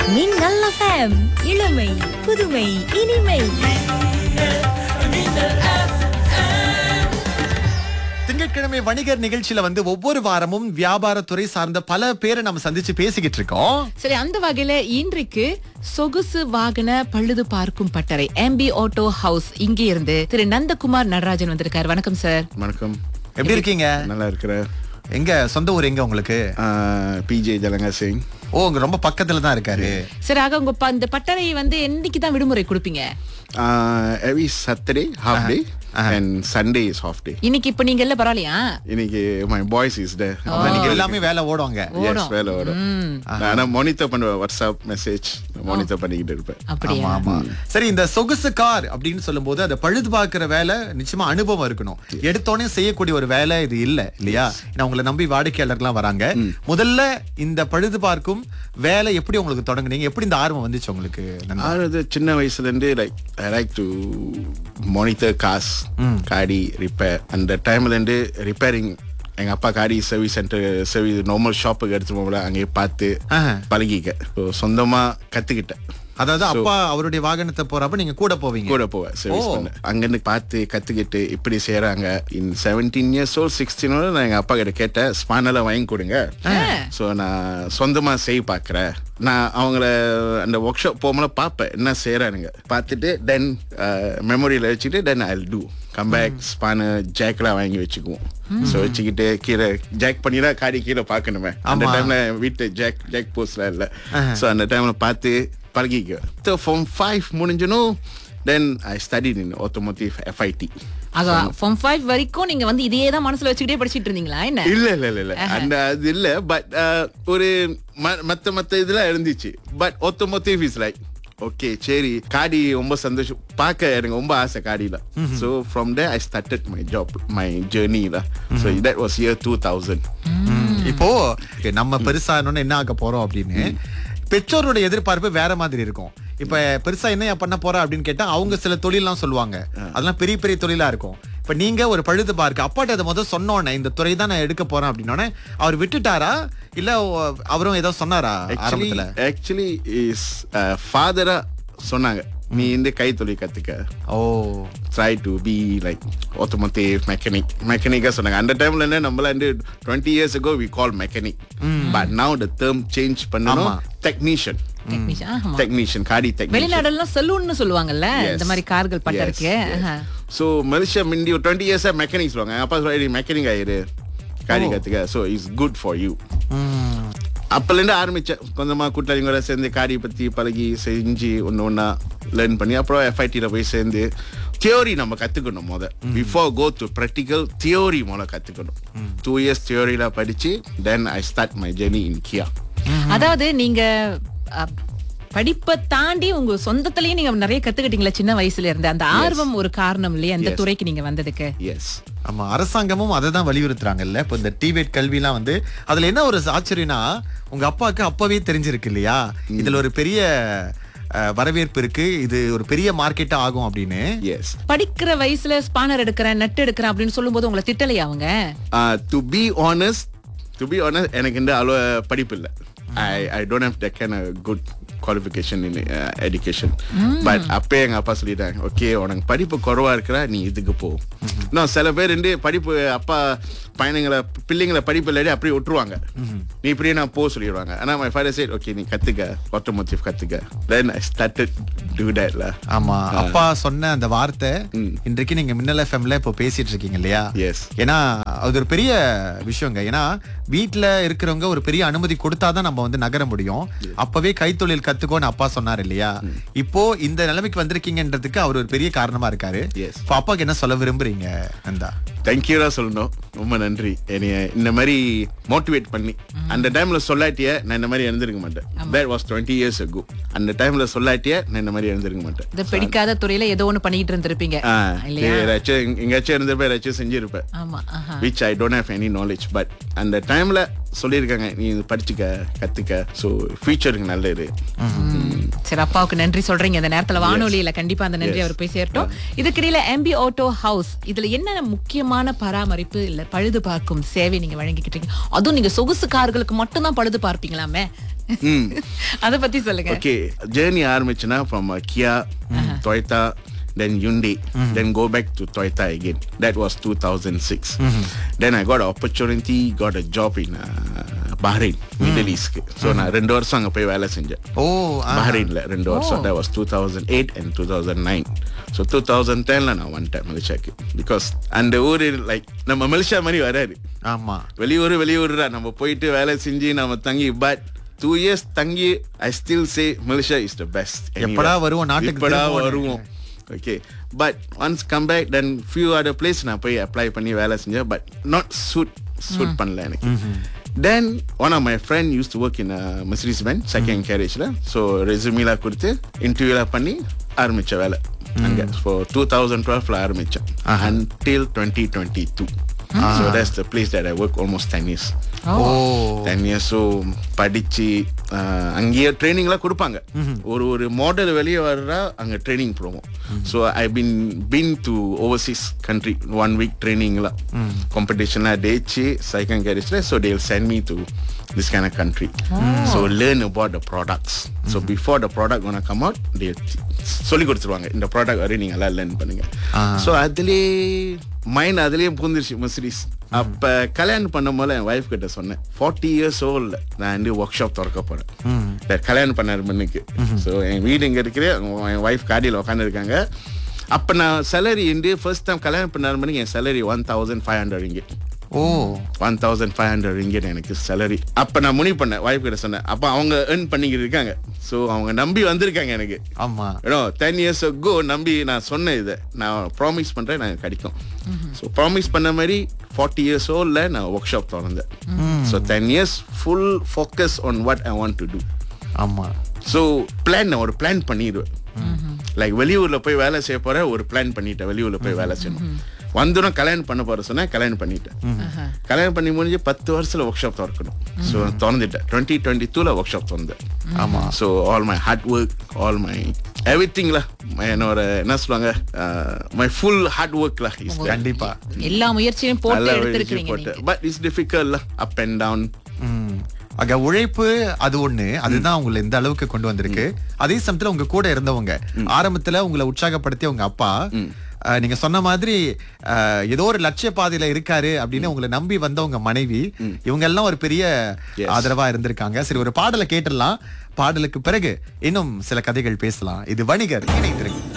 மின்னல் FM இளமை புதுமை இனிமை திங்கட்கிழமை வணிகர் நிகழ்ச்சியில வந்து ஒவ்வொரு வாரமும் வியாபாரத்துறை சார்ந்த பல பேரை நம்ம சந்திச்சு பேசிக்கிட்டு இருக்கோம் சரி அந்த வகையில இன்றைக்கு சொகுசு வாகன பழுது பார்க்கும் பட்டறை எம்பி ஆட்டோ ஹவுஸ் இங்கே இருந்து திரு நந்தகுமார் நடராஜன் வந்திருக்காரு வணக்கம் சார் வணக்கம் எப்படி இருக்கீங்க நல்லா இருக்கிறேன் எங்க சொந்த ஊர் எங்க உங்களுக்கு பிஜே ஜலங்கா சிங் ஓ உங்க ரொம்ப பக்கத்துல தான் இருக்காரு சரி ஆக உங்க ப- இந்த பட்டறையை வந்து என்னைக்கு தான் விடுமுறை கொடுப்பீங்க every Saturday half day and Sunday is half day இன்னைக்கு இப்ப நீங்க எல்லாம் பரவாயில்லையா இன்னைக்கு மை பாய்ஸ் இஸ் டே நீங்க எல்லாமே வேலை ஓடுவாங்க எஸ் வேலை வரும் நான் மானிட்டர் பண்ணுவேன் வாட்ஸ்அப் மெசேஜ் மானிட்டர் பண்ணிக்கிட்டு இருப்பேன் அப்படியா ஆமா ஆமா சரி இந்த சொகுசு கார் அப்படின்னு சொல்லும்போது அதை பழுது பார்க்கிற வேலை நிச்சயமா அனுபவம் இருக்கணும் எடுத்தோடனே செய்யக்கூடிய ஒரு வேலை இது இல்ல இல்லையா ஏன்னா உங்களை நம்பி வாடிக்கையாளர்லாம் வராங்க முதல்ல இந்த பழுது பார்க்கும் வேலை எப்படி உங்களுக்கு தொடங்குனீங்க எப்படி இந்த ஆர்வம் வந்துச்சு உங்களுக்கு நந்தா? ஆறது சின்ன வயசுல இருந்து like I like to monitor cars காடி ரிப்பேர் அந்த டைம்ல இருந்து ரிப்பேரிங் எங்க அப்பா காடி சர்வீஸ் சென்டர் சர்வீஸ் நார்மல் ஷாப்புக்கு எடுத்து போகல அங்கேயே பார்த்து ஆஹா. பழகிக்க So, சொந்தமா கத்துக்கிட்டேன் அதாவது அப்பா அவருடைய வாகனத்தை போறப்ப நீங்க கூட போவீங்க கூட போவேன் சர்வீஸ் ஓ. பண்ண அங்கிருந்து பார்த்து கத்துக்கிட்டு இப்படி செய்யறாங்க இன் செவன்டீன் இயர்ஸ் ஓல் சிக்ஸ்டீனோட நான் எங்க அப்பா கிட்ட கேட்டேன் ஸ்பானெல்லாம் வாங்கி கொடுங்க ஸோ நான் சொந்தமா செய்ய பார்க்குறேன் நான் அவங்கள அந்த ஒர்க் ஷாப் போகும்போது பார்ப்பேன் என்ன செய்யறானுங்க பார்த்துட்டு தென் மெமரியில் வச்சுட்டு then I to come back spanner ஜேக்லாம் வாங்கி வச்சுக்குவோம் ஸோ வச்சுக்கிட்டு கீழே ஜாக் பண்ணினா காடி கீழே பார்க்கணுமே அந்த ஆமா. டைம்ல வீட்டு ஜாக் ஜாக் போஸ்ட்லாம் இல்லை ஸோ அந்த டைம்ல பார்த்து பழகிக்க ஃபார்ம் ஃபைவ் முடிஞ்சனும் then I study in automotive FIT ஆக ஃபார்ம் ஃபைவ் வரைக்கும் நீங்க வந்து இதையே தான் மனசுல வச்சுக்கிட்டே படிச்சிட்டு இருந்தீங்களா என்ன இல்ல இல்ல இல்ல இல்ல அந்த அது இல்ல பட் ஒரு ம- மத்த மத்த இதெல்லாம் இருந்துச்சு but automotive is like okay சரி காடி ரொம்ப சந்தோஷம் பார்க்க எனக்கு ரொம்ப ஆசை காடியில so from day I started my job my ஜேர்னில so that was year two thousand இப்போ நம்ம பெருசானோன்னு என்ன ஆக போறோம் அப்படின்னு பெற்றோரோட எதிர்பார்ப்பு வேற மாதிரி இருக்கும் இப்ப பெருசா என்ன பண்ண போற அப்படின்னு கேட்டா அவங்க சில தொழிலாம் சொல்லுவாங்க அதெல்லாம் பெரிய பெரிய தொழிலா இருக்கும் இப்ப நீங்க ஒரு பழுது பார்க்க அப்பாட்ட அதை முதல் சொன்னோன்னே இந்த துறை தான் நான் எடுக்க போறேன் அப்படின்னோடனே அவர் விட்டுட்டாரா இல்ல ஓ- அவரும் ஏதோ சொன்னாரா ஆக்சுவலி ஆரம்பத்துல ஆக்சுவலி இஸ் ஃபாதரா சொன்னாங்க நீ இந்த கைத்தொழில் கத்துக்க ஓ try to be like automotive mechanic மெக்கானிக்கா சொன்னாங்க அந்த டைம்ல என்ன நம்மள வந்து twenty years ago we call mechanic but now the term change பண்ணணும் ஆமா. டெக்னீஷியன் Technician, ஆமா. டெக்னீஷியன் காடி டெக்னீஷியன் வெளிநாடுலாம் சலூன்னு சொல்லுவாங்கல்ல Yes. இந்த மாதிரி கார்கள் பட்டறைக்கு ஆஹா. ஸோ மலேசியா மிண்டி ஒரு டுவெண்ட்டி இயர்ஸா மெக்கானிக் சொல்லுவாங்க எங்க அப்பா சொல்லி மெக்கானிக் ஆயிரு காடி கத்துக்க so it's good for you அப்பலேருந்து ஆரம்பிச்சேன் கொஞ்சமா கூட்டாளிங்களோட சேர்ந்து காடி பத்தி பழகி செஞ்சு ஒன்று ஒன்றா லேர்ன் பண்ணி அப்புறம் எஃப்ஐடியில் போய் சேர்ந்து தியோரி நம்ம கத்துக்கணும் முத before go to practical theory முத கத்துக்கணும் டூ இயர்ஸ் தியோரியில படிச்சு then I start my journey in Kia அதாவது நீங்க அ, படிப்பை தாண்டி உங்க சொந்தத்திலயும் நீங்க நிறைய கத்துக்கிட்டீங்களா சின்ன வயசுல இருந்து அந்த ஆர்வம் ஒரு காரணம் இல்லையா இந்த Yes. துறைக்கு நீங்க வந்ததுக்கு எஸ் ஆமா அரசாங்கமும் அதை தான் வலியுறுத்துறாங்கல்ல இப்போ இந்த டிபேட் கல்விலாம் வந்து அதுல என்ன ஒரு ஆச்சரியம்னா உங்க அப்பாவுக்கு அப்பவே தெரிஞ்சிருக்கு இல்லையா இதுல ஒரு பெரிய அஹ், வரவேற்பு இருக்கு இது ஒரு பெரிய மார்க்கெட்டா ஆகும் அப்படின்னு எஸ் படிக்கிற வயசுல ஸ்பானர் எடுக்கிறேன் நட்டு எடுக்கிறேன் அப்படின்னு சொல்லும்போது உங்களை திட்டலையா அவங்க to be honest to be honest எனக்கு இந்த அவ்வளோ படிப்பு இல்லை I I don't have that can good qualification in education but அப்பே எங்க அப்பா சொல்லிட்டாங்க ஓகே உனக்கு படிப்பு குறைவா இருக்கிறா நீ இதுக்கு போ இன்னும் சில பேர் வந்து படிப்பு அப்பா பையனுங்களை பிள்ளைங்களை படிப்பு இல்லாட்டி அப்படியே விட்டுருவாங்க நீ இப்படியே நான் போ சொல்லிடுவாங்க ஆனா மை ஃபாதர் சைட் ஓகே நீ கத்துக்க ஆட்டோமோட்டிவ் கத்துக்க தென் ஐ ஸ்டார்டட் டு தட்ல ஆமா அப்பா சொன்ன அந்த வார்த்தை ம். இன்றைக்கு நீங்க மின்னல் எஃப்எம்ல இப்போ பேசிட்டு இருக்கீங்க இல்லையா Yes. ஏன்னா அது ஒரு பெரிய விஷயங்க ஏன்னா வீட்ல இருக்கிறவங்க ஒரு பெரிய அனுமதி கொடுத்தாதான் நம்ம வந்து நகர முடியும் அப்பவே கைத்தொழில் கத்துக்கோன்னு அப்பா சொன்னார் இல்லையா இப்போ இந்த நிலைமைக்கு வந்திருக்கீங்கன்றதுக்கு அவர் ஒரு பெரிய காரணமா இருக்காரு Yes. இப்போ அப்பாக்கு என்ன சொல்ல விரும்புறீங்க நந்தா தேங்க்யூடா சொல்லணும் ரொம்ப நன்றி என்னைய இந்த மாதிரி மோட்டிவேட் பண்ணி அந்த டைம்ல சொல்லாட்டிய நான் இந்த மாதிரி எழுந்திருக்க மாட்டேன் that was twenty years ago அந்த டைம்ல சொல்லாட்டிய நான் இந்த மாதிரி எழுந்திருக்க மாட்டேன் இந்த பிடிக்காத துறையில ஏதோ ஒண்ணு பண்ணிட்டு இருந்திருப்பீங்க ஆ, இல்லையா ஏதாச்சும் எங்க- எங்கேயாச்சும் இருந்திருப்பேன் ஏதாச்சும் செஞ்சிருப்பேன் ஆமா ஆஹா. Which I don't have any knowledge but அந்த டைம்ல சொல்லியிருக்காங்க நீ இது படிச்சுக்க கத்துக்க ஸோ ஃபியூச்சருக்கு நல்லது சரி அப்பாவுக்கு நன்றி சொல்றீங்க இந்த நேரத்துல வானொலியில கண்டிப்பா அந்த நன்றி Yes. அவர் போய் சேரட்டும் இதுக்கிடையில எம்பி ஆட்டோ ஹவுஸ் இதுல என்னென்ன முக்கியமான பராமரிப்பு இல்ல பழுது பார்க்கும் சேவை நீங்க வழங்கிக்கிட்டு இருக்கீங்க அதுவும் நீங்க சொகுசு கார்களுக்கு மட்டும் தான் பழுது பார்ப்பீங்களாமே ம் அத பத்தி சொல்லுங்க ஓகே ஜேர்னி ஆரம்பிச்சுன்னா from Kia Toyota then Hyundai, then go back to Toyota again. That was 2006. Then I got an opportunity, got a job in uh, Bahrain, Middle East. So நான் ரெண்டு வருஷம் அங்க போய் வேலை செஞ்சேன் ஓ ஆ. பஹ்ரைன்ல ரெண்டு வருஷம் that was 2008 and 2009 so 2010ல நான் வந்துட்டேன் மலேசியாக்கு பிகாஸ் அந்த ஊர் லைக் நம்ம மலேசியா மாதிரி வராது ஆமா வெளியூர் வெளியூர் தான் நம்ம போயிட்டு வேலை செஞ்சு நம்ம தங்கி பட் டூ இயர்ஸ் தங்கி I still say Malaysia is the best எப்படா வருவோம் நாட்டுக்கு எப்படா திரும்புவோம் வருவோம் okay but once come back then few other place நான் போய் அப்ளை பண்ணி வேலை செஞ்சேன் பட் நாட் சூட் சூட் பண்ணல எனக்கு then one of my friend use to work in மெசரிஸ் பேங்க் செகண்ட் கேரேஜில் ஸோ ரெசுமிலாம் கொடுத்து இன்டர்வியூலாம் பண்ணி ஆரம்பிச்ச வேலை அங்கே ஸோ டூ தௌசண்ட் டுவெல்ல ஆரம்பித்தேன் until twenty twenty two so that's the place that I work almost ten years oh ten இயர்ஸும் படிச்சு ஆஹ், அங்கேயே ட்ரைனிங்லாம் கொடுப்பாங்க ஒரு ஒரு மாடல் வெளியே வர்றா அங்க ட்ரைனிங் போடுவோம் so I been been to overseas country one week ட்ரைனிங்லாம் காம்படிஷன்லாம் டேச்சு செகண்ட் கேரேஜில் so they sent me to this kind of country so learn about the products so before the product one come out they சொல்லி கொடுத்துருவாங்க இந்த product வரையும் நீங்க எல்லாம் லேர்ன் பண்ணுங்க ஸோ அதுலேயே மைண்ட் அதுலயே புகுந்துருச்சு மசிரிஸ் அப்ப கல்யாணம் பண்ணும் போது என் ஒய்ஃப் கிட்ட சொன்னேன் ஃபார்ட்டி இயர்ஸ் ஓல்ட்ல நான் வந்து ஒர்க் ஷாப் திறக்க போறேன் இந்த கல்யாணம் பண்ணாரு மண்ணுக்கு ஸோ என் வீடு இங்க இருக்கிற என் ஒய்ஃப் காடியில் உட்காந்துருக்காங்க அப்ப நான் சேலரி இருந்து ஃபர்ஸ்ட் டைம் கல்யாணம் பண்ணாரு மணிக்கு என் salary one thousand five hundred இங்கே oh one thousand five hundred ringgit எனக்கு சேலரி அப்ப நான் முடிவு பண்ணேன் ஒய்ஃப் கிட்ட சொன்னேன் அப்ப அவங்க ஏர்ன் பண்ணிக்கிட்டு இருக்காங்க ஸோ அவங்க நம்பி வந்திருக்காங்க எனக்கு ஆமா ஏன்னா டென் இயர்ஸ் கோ நம்பி நான் சொன்னேன் இதை நான் ப்ராமிஸ் பண்றேன் நான் கிடைக்கும் ஸோ ப்ராமிஸ் பண்ண மாதிரி ஃபார்ட்டி இயர்ஸ் ஓல்ட்ல நான் ஒர்க் ஷாப் திறந்தேன் so ten years full focus on what I want to do ஆமா ஸோ பிளான் நான் ஒரு பிளான் பண்ணிடுவேன் லைக் வெளியூர்ல போய் வேலை செய்ய போற ஒரு பிளான் பண்ணிட்டேன் வெளியூர்ல போய் வேலை செய்யணும் வந்துடும் கல்யாணம் பண்ண போற சொன்னா கல்யாணம் பண்ணிட்டேன் கல்யாணம் பண்ணி முடிஞ்சு பத்து வருஷத்துல ஒர்க் ஷாப் திறக்கணும் ஸோ திறந்துட்டேன் டுவெண்ட்டி டுவெண்ட்டி டூல ஒர்க் ஷாப் திறந்தேன் ஆமா so all my hard work all my every திங்ல என்னோட என்ன சொல்லுவாங்க மை ஃபுல் ஹார்ட் ஒர்க்ல இஸ் கண்டிப்பா எல்லா முயற்சியும் போட்டு எடுத்திருக்கீங்க போட்டு நீங்க. But it's difficult up and down ம். ஆக உழைப்பு அது ஒண்ணு அதுதான் உங்களை இந்த அளவுக்கு கொண்டு வந்திருக்கு அதே சமயத்துல உங்க கூட இருந்தவங்க ஆரம்பத்துல உங்களை உற்சாகப்படுத்திய உங்க அப்பா அஹ், நீங்க சொன்ன மாதிரி அஹ், ஏதோ ஒரு லட்சிய பாதையில இருக்காரு அப்படின்னு உங்களை நம்பி வந்த உங்க மனைவி இவங்க எல்லாம் ஒரு பெரிய Yes. ஆதரவா இருந்திருக்காங்க சரி ஒரு பாடலை கேட்டுடலாம் பாடலுக்கு பிறகு இன்னும் சில கதைகள் பேசலாம் இது வணிகர் இணைந்திருக்கு